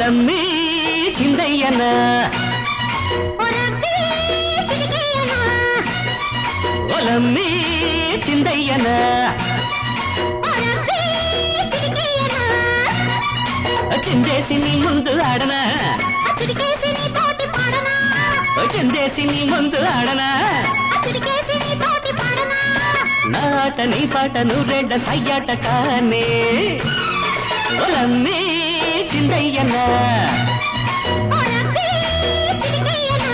ఒలమ్మి చిందయ్యన ఒరబ్బి చిటికేయనా ఒలమ్మి చిందయ్యన ఒరబ్బి చిటికేయనా చిందేసి నీ ముందు ఆడనా చిటికేసి నీ తోటి పాడనా చిందేసి నీ ముందు ఆడనా చిటికేసి నీ తోటి పాడనా నాట నీ పాట నూరెడ్డ సయ్యాట కానే ఒలమ్మి చిందయ్యన ఒరబ్బి చిటికేయనా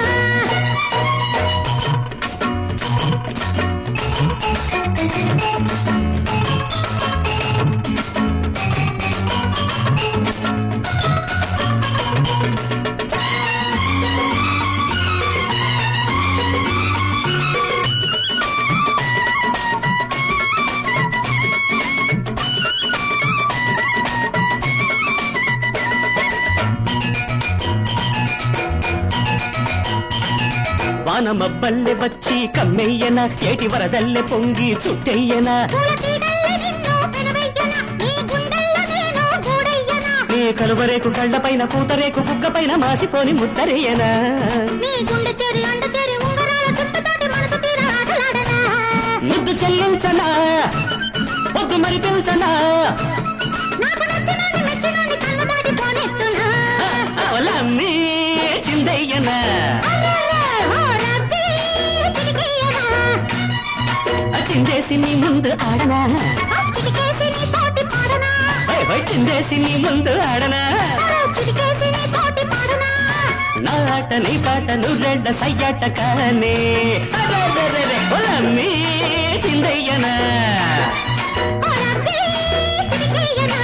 వాన మబ్బల్లె వచ్చి కమ్మెయ్యన ఏటి వరదల్లె పొంగి చుట్టెయ్యన పూల తీగల్లె నిన్ను పెనవెయ్యనా నీ గుండెల్లో నేను గూడెయ్యనా నీ కలువరేకు కళ్ళపైన పూతరేకు బుగ్గపైన మాసిపోని ముద్దరేయనా నీ గుండె చెరి అండ చెరి ఉంగరాల చుట్టుతోటి మనసు తీర ఆటలాడనా ముద్దు చెల్లించనా పొద్దు మరి పిల్చనా నాకు నచ్చినోని మెచ్చినోని కన్ను దాటి పోనెత్తునా అవలమ్మి చిందయ్యనా అర్రర్ర, ఓ రబ్బీ, చిటికేయనా చిందేసి నీ ముందు ఆడనా చిటికేసి నీ తోటి పాడనా హై, హై, చిందేసి నీ ముందు ఆడనా చిటికేసి నీ తోటి పాడనా నాట నీ పాట నువ్వెడ్డ సయ్యాట కానే అరెరెరెరె, ఒలమ్మి చిందయ్యనా ఓ రబ్బీ, చిటికేయనా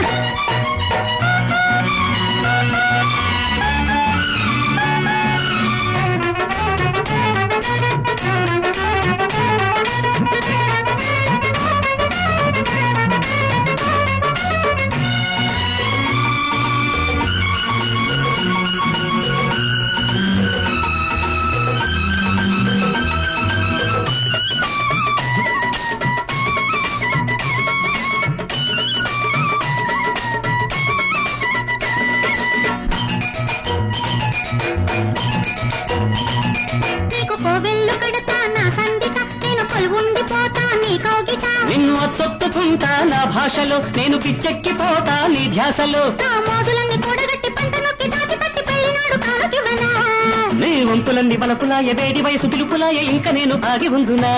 నీకు కోవెల్లు కడతా నా సందిట నేను కొలువుండిపోతా నీ కౌగిట నిన్ను అచ్చొత్తుకుంటా నా భాషలో నేను పిచ్చెక్కిపోతా నీ ధ్యాసలో నా మోజులన్నీ కూడగట్టి పంట నొక్కి దాచి పట్టి పెళ్ళినాడు కాలకివనా నీ వంపులన్నీ బలపులాయ వేడి వయసు పిలుపులాయ ఇంకా నేను ఆగి ఉందునా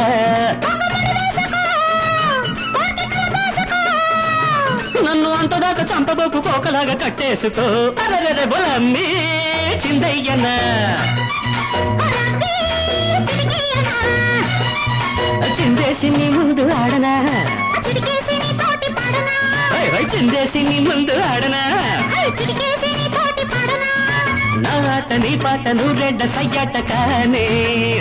నన్ను అంతదాకా చంపబోకు కోకలాగా కట్టేసుకో అరెరెరె బొలమ్మి చిందయ్యనా చిందేసి నీ ముందు ఆడనా చిటికేసి నీ తోటి పాడనా హై, హై, చిందేసి నీ ముందు ఆడనా హై, చిటికేసి నీ తోటి పాడనా నాట నీ పాట నువ్వెడ్డ సయ్యాట కానే